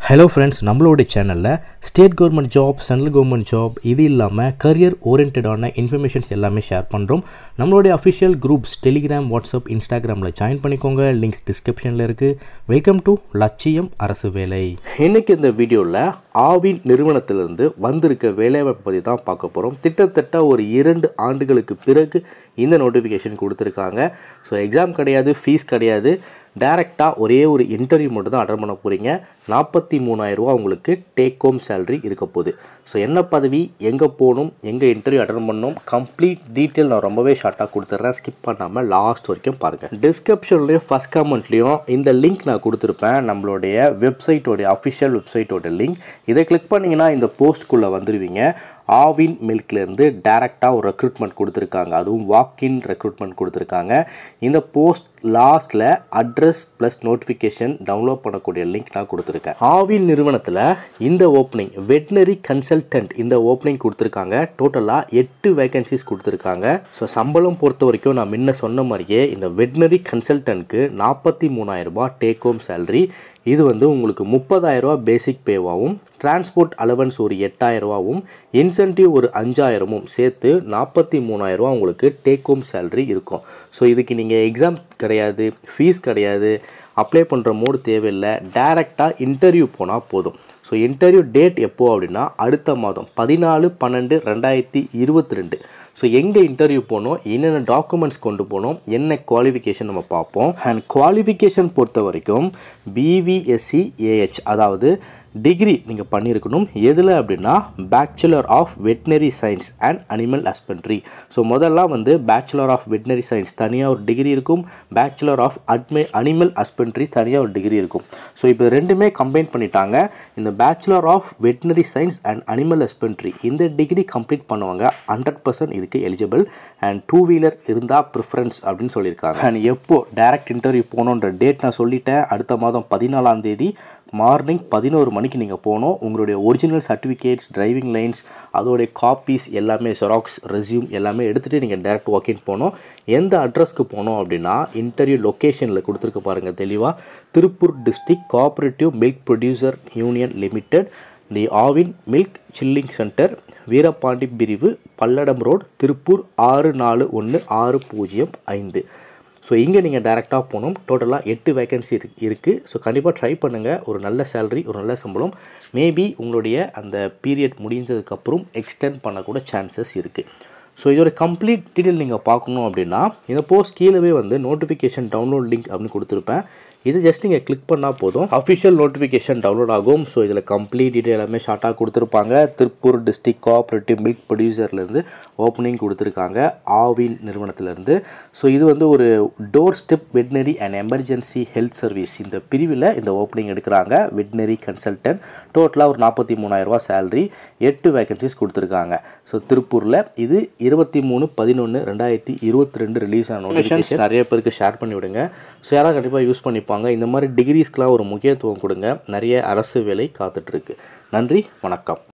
hello friends நம்மளோட சேனலில் state government job central government job இது இல்லாமல் கரியர் ஓரியன்டான இன்ஃபர்மேஷன்ஸ் எல்லாமே ஷேர் பண்ணுறோம் நம்மளுடைய அஃபிஷியல் குரூப்ஸ் டெலிகிராம் வாட்ஸ்அப் இன்ஸ்டாகிராமில் ஜாயின் பண்ணிக்கோங்க லிங்க்ஸ் டிஸ்கிரிப்ஷனில் இருக்குது வெல்கம் டு லட்சியம் அரசு வேலை இன்றைக்கி இந்த வீடியோவில் ஆவின் நிறுவனத்திலிருந்து வந்திருக்க வேலைவாய்ப்பு பற்றி தான் பார்க்க போகிறோம் கிட்டத்தட்ட ஒரு இரண்டு ஆண்டுகளுக்கு பிறகு இந்த நோட்டிஃபிகேஷன் கொடுத்துருக்காங்க ஸோ எக்ஸாம் கிடையாது ஃபீஸ் கிடையாது டேரெக்டாக ஒரே ஒரு இன்டர்வியூ மட்டும் தான் அட்டன் பண்ண போகிறீங்க நாற்பத்தி மூணாயிரரூவா உங்களுக்கு டேக் ஹோம் சேலரி இருக்க போகுது ஸோ என்ன பதவி எங்கே போகணும் எங்கே இன்டர்வியூ அட்டன் பண்ணணும் கம்ப்ளீட் டீட்டெயில் நான் ரொம்பவே ஷார்ட்டாக கொடுத்துட்றேன் ஸ்கிப் பண்ணாமல் லாஸ்ட் வரைக்கும் பாருங்கள் டிஸ்கிரிப்ஷன்லேயும் ஃபஸ்ட் கமெண்ட்லேயும் இந்த லிங்க் நான் கொடுத்துருப்பேன் நம்மளுடைய வெப்சைட்டோடைய அஃபிஷியல் வெப்சைட்டோட லிங்க் இதை கிளிக் பண்ணிங்கன்னா இந்த போஸ்ட்குள்ளே வந்துடுவீங்க ஆவின் மில்க்லேருந்து டேரெக்டாக ஒரு ரெக்ரூட்மெண்ட் கொடுத்துருக்காங்க அதுவும் வாக்இன் ரெக்ரூட்மெண்ட் கொடுத்துருக்காங்க இந்த போஸ்ட் லாஸ்ட்டில் அட்ரஸ் ப்ளஸ் நோட்டிஃபிகேஷன் டவுன்லோட் பண்ணக்கூடிய லிங்க் நான் கொடுத்துருக்கேன் ஆவின் நிறுவனத்தில் இந்த ஓப்பனிங் வெட்னரி கன்சல்டன்ட் இந்த ஓப்பனிங் கொடுத்துருக்காங்க டோட்டலாக எட்டு வேகன்சிஸ் கொடுத்துருக்காங்க ஸோ சம்பளம் பொறுத்த வரைக்கும் நான் முன்ன சொன்ன மாதிரியே இந்த வெட்னரி கன்சல்டன்ட்க்கு நாற்பத்தி மூணாயிரரூபா டேக் ஹோம் சேலரி இது வந்து உங்களுக்கு முப்பதாயிரரூபா பேசிக் பேவாகவும் டிரான்ஸ்போர்ட் அலவன்ஸ் ஒரு எட்டாயிரரூபாவும் இன்சென்டிவ் ஒரு அஞ்சாயிரமும் சேர்த்து நாற்பத்தி மூணாயிரரூவா உங்களுக்கு டேக் ஹோம் சேலரி இருக்கும் ஸோ இதுக்கு நீங்கள் எக்ஸாம் கிடையாது ஃபீஸ் கிடையாது அப்ளை பண்ணுற மோடு தேவையில்லை டேரெக்டாக இன்டர்வியூ போனால் போதும் ஸோ இன்டர்வியூ டேட் எப்போ அப்படின்னா அடுத்த மாதம் பதினாலு பன்னெண்டு ரெண்டாயிரத்தி இருபத்தி ரெண்டு ஸோ எங்கே இன்டர்வியூ போனோம் என்னென்ன டாக்குமெண்ட்ஸ் கொண்டு போனோம் என்ன குவாலிஃபிகேஷன் நம்ம பார்ப்போம் அண்ட் குவாலிஃபிகேஷன் பொறுத்த வரைக்கும் பிவிஎஸ்சி ஏஹெச் அதாவது டிகிரி நீங்கள் பண்ணியிருக்கணும் எதில் அப்படின்னா bachelor of veterinary science and animal husbandry so முதல்லாம் வந்து பேச்சுலர் ஆஃப் வெட்னரி சயின்ஸ் தனியாக ஒரு டிகிரி இருக்கும் பேச்சுலர் ஆஃப் அட்மே அனிமல் ஹஸ்பண்ட்ரி தனியாக ஒரு டிகிரி இருக்கும் ஸோ இப்போ ரெண்டுமே கம்பைன் பண்ணிட்டாங்க இந்த bachelor of veterinary science and animal husbandry இந்த டிகிரி கம்ப்ளீட் பண்ணுவாங்க ஹண்ட்ரட் பர்சன்ட் இதுக்கு எலிஜிபிள் அண்ட் டூ வீலர் இருந்தால் ப்ரிஃபரன்ஸ் அப்படின்னு சொல்லியிருக்காங்க அண்ட் எப்போ டேரக்ட் இன்டர்வியூ போகணுன்ற டேட் நான் சொல்லிட்டேன் அடுத்த மாதம் பதினாலாம் தேதி மார்னிங் பதினோரு மணிக்கு நீங்கள் போகணும் உங்களுடைய ஒரிஜினல் சர்டிஃபிகேட்ஸ் டிரைவிங் லைன்ஸ் அதோடைய காப்பீஸ் எல்லாமே ஜெராக்ஸ் ரெசியூம் எல்லாமே எடுத்துகிட்டு நீங்கள் டேரக்ட் வாக்கின் போகணும் எந்த அட்ரஸ்க்கு போனோம் அப்படின்னா இன்டர்வியூ லொக்கேஷனில் கொடுத்துருக்க பாருங்கள் தெளிவாக Tiruppur district cooperative milk producer union limited the Aavin milk chilling centre Veerapandi பிரிவு பல்லடம் ரோடு திருப்பூர் ஆறு நாலு ஒன்று ஆறு பூஜ்ஜியம் ஐந்து ஸோ இங்கே நீங்கள் டேரெக்டாக போகணும் டோட்டலாக எட்டு வேகன்சி இருக்கு இருக்குது ஸோ கண்டிப்பாக ட்ரை பண்ணுங்கள் ஒரு நல்ல சேலரி ஒரு நல்ல சம்பளம் மேபி உங்களுடைய அந்த பீரியட் முடிஞ்சதுக்கப்புறம் எக்ஸ்டெண்ட் பண்ணக்கூட சான்சஸ் இருக்குது ஸோ இதோட கம்ப்ளீட் டீட்டெயில் நீங்கள் பார்க்கணும் அப்படின்னா இந்த போஸ்ட் கீழவே வந்து நோட்டிஃபிகேஷன் டவுன்லோட் லிங்க் அப்படின்னு கொடுத்துருப்பேன் இது ஜஸ்ட் நீங்கள் கிளிக் பண்ணால் போதும் அஃபிஷியல் நோட்டிஃபிகேஷன் டவுன்லோட் ஆகும் ஸோ இதில் கம்ப்ளீட் டீட்டெயில் எல்லாமே ஷார்ட்டாக கொடுத்துருப்பாங்க திருப்பூர் டிஸ்ட்ரிக்ட் கோஆப்ரேட்டிவ் மில்க் ப்ரொடியூசர்லேருந்து ஓப்பனிங் கொடுத்துருக்காங்க ஆவின் நிறுவனத்திலேருந்து ஸோ இது வந்து ஒரு door step veterinary and emergency health service இந்த பிரிவில் இந்த ஓப்பனிங் எடுக்கிறாங்க வெட்னரி கன்சல்டன்ட் டோட்டலாக ஒரு நாற்பத்தி மூணாயிரரூவா சேலரி எட்டு வேகன்சிஸ் கொடுத்துருக்காங்க ஸோ திருப்பூரில் இது இருபத்தி மூணு பதினொன்று ரெண்டாயிரத்தி இருபத்தி ரெண்டு ரிலீஸ் ஆன நோட்டிஃபிகேஷன் நிறைய பேருக்கு ஷேர் பண்ணி விடுங்க ஸோ யாராவது கண்டிப்பாக யூஸ் பண்ணிப்பாங்க இந்த மாதிரி டிகிரிஸ்க்கெலாம் ஒரு முக்கியத்துவம் கொடுங்க நிறைய அரசு வேலை காத்துட்ருக்கு நன்றி வணக்கம்